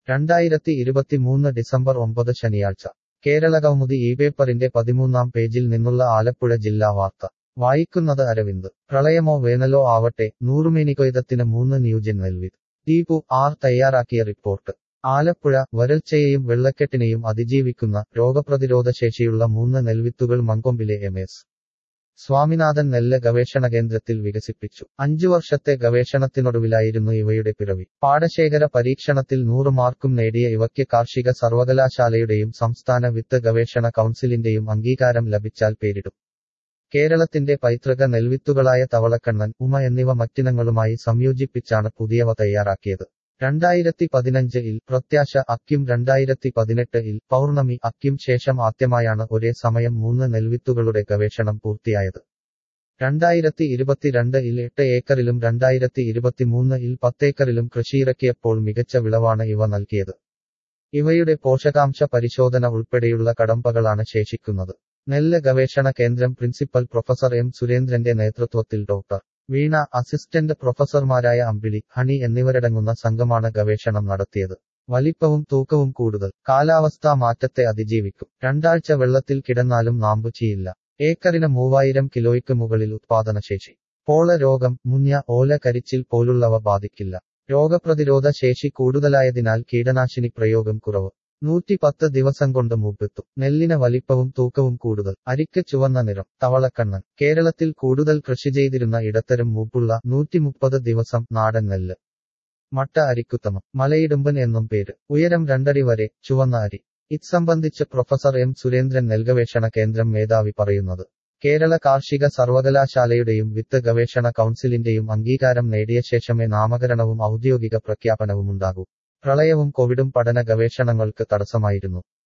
രണ്ടായിരത്തി ഇരുപത്തിമൂന്ന് ഡിസംബർ ഒമ്പത് ശനിയാഴ്ച കേരളകൗമുദി ഈ പേപ്പറിന്റെ പതിമൂന്നാം പേജിൽ നിന്നുള്ള ആലപ്പുഴ ജില്ലാ വാർത്ത വായിക്കുന്നത് അരവിന്ദ് പ്രളയമോ വേനലോ ആവട്ടെ നൂറുമേനികൊയ്തത്തിന് മൂന്ന് ന്യൂജൻ നെൽവിത് ദീപു ആർ തയ്യാറാക്കിയ റിപ്പോർട്ട് ആലപ്പുഴ വരൾച്ചയെയും വെള്ളക്കെട്ടിനെയും അതിജീവിക്കുന്ന രോഗപ്രതിരോധ ശേഷിയുള്ള മൂന്ന് നെൽവിത്തുകൾ മങ്കൊമ്പിലെ എം എസ് സ്വാമിനാഥൻ നെല്ല് ഗവേഷണ കേന്ദ്രത്തിൽ വികസിപ്പിച്ചു അഞ്ചു വർഷത്തെ ഗവേഷണത്തിനൊടുവിലായിരുന്നു ഇവയുടെ പിറവി പാടശേഖര പരീക്ഷണത്തിൽ നൂറ് മാർക്കും നേടിയ ഇവയ്ക്ക് കാർഷിക സർവകലാശാലയുടെയും സംസ്ഥാന വിത്ത് ഗവേഷണ കൗൺസിലിന്റെയും അംഗീകാരം ലഭിച്ചാൽ പേരിടും കേരളത്തിന്റെ പൈതൃക നെൽവിത്തുകളായ തവളക്കണ്ണൻ ഉമ എന്നിവ മറ്റിനങ്ങളുമായി സംയോജിപ്പിച്ചാണ് പുതിയവ തയ്യാറാക്കിയത് രണ്ടായിരത്തി പതിനഞ്ച് ഇൽ പ്രത്യാശ അക്യും രണ്ടായിരത്തി പതിനെട്ട് ഇൽ പൗർണമി അക്യും ശേഷം ആദ്യമായാണ് ഒരേ സമയം മൂന്ന് നെൽവിത്തുകളുടെ ഗവേഷണം പൂർത്തിയായത് രണ്ടായിരത്തി ഇരുപത്തിരണ്ട് ഇൽ എട്ട് ഏക്കറിലും രണ്ടായിരത്തി ഇരുപത്തിമൂന്ന് ഇൽ പത്തേക്കറിലും കൃഷിയിറക്കിയപ്പോൾ മികച്ച വിളവാണ് ഇവ നൽകിയത് ഇവയുടെ പോഷകാംശ പരിശോധന ഉൾപ്പെടെയുള്ള കടമ്പകളാണ് ശേഷിക്കുന്നത് നെല്ല് ഗവേഷണ കേന്ദ്രം പ്രിൻസിപ്പൽ പ്രൊഫസർ എം സുരേന്ദ്രന്റെ നേതൃത്വത്തിൽ ഡോക്ടർ വീണ അസിസ്റ്റന്റ് പ്രൊഫസർമാരായ അമ്പിളി ഹണി എന്നിവരടങ്ങുന്ന സംഘമാണ് ഗവേഷണം നടത്തിയത് വലിപ്പവും തൂക്കവും കൂടുതൽ കാലാവസ്ഥാ മാറ്റത്തെ അതിജീവിക്കും രണ്ടാഴ്ച വെള്ളത്തിൽ കിടന്നാലും നാമ്പു ചെയ്യില്ല ഏക്കറിന് മൂവായിരം കിലോയ്ക്ക് മുകളിൽ ഉത്പാദനശേഷി പോള രോഗം മുഞ്ഞ ഓല കരിച്ചിൽ പോലുള്ളവ ബാധിക്കില്ല രോഗപ്രതിരോധ ശേഷി കൂടുതലായതിനാൽ കീടനാശിനി പ്രയോഗം കുറവ് നൂറ്റി പത്ത് ദിവസം കൊണ്ട് മൂപ്പെത്തും നെല്ലിന് വലിപ്പവും തൂക്കവും കൂടുതൽ അരിക്ക് ചുവന്ന നിറം തവളക്കണ്ണൻ കേരളത്തിൽ കൂടുതൽ കൃഷി ചെയ്തിരുന്ന ഇടത്തരം മൂപ്പുള്ള നൂറ്റി മുപ്പത് ദിവസം നാടൻ നെല്ല് മട്ട അരിക്കുത്തമം മലയിടുമ്പൻ എന്നും പേര് ഉയരം രണ്ടടി വരെ ചുവന്ന അരി ഇത് സംബന്ധിച്ച് പ്രൊഫസർ എം സുരേന്ദ്രൻ നെൽഗവേഷണ കേന്ദ്രം മേധാവി പറയുന്നത് കേരള കാർഷിക സർവകലാശാലയുടെയും വിത്ത് ഗവേഷണ കൗൺസിലിന്റെയും അംഗീകാരം നേടിയ ശേഷമേ നാമകരണവും ഔദ്യോഗിക പ്രഖ്യാപനവുമുണ്ടാകൂ പ്രളയവും കോവിഡും പഠന ഗവേഷണങ്ങൾക്ക് തടസ്സമായിരുന്നു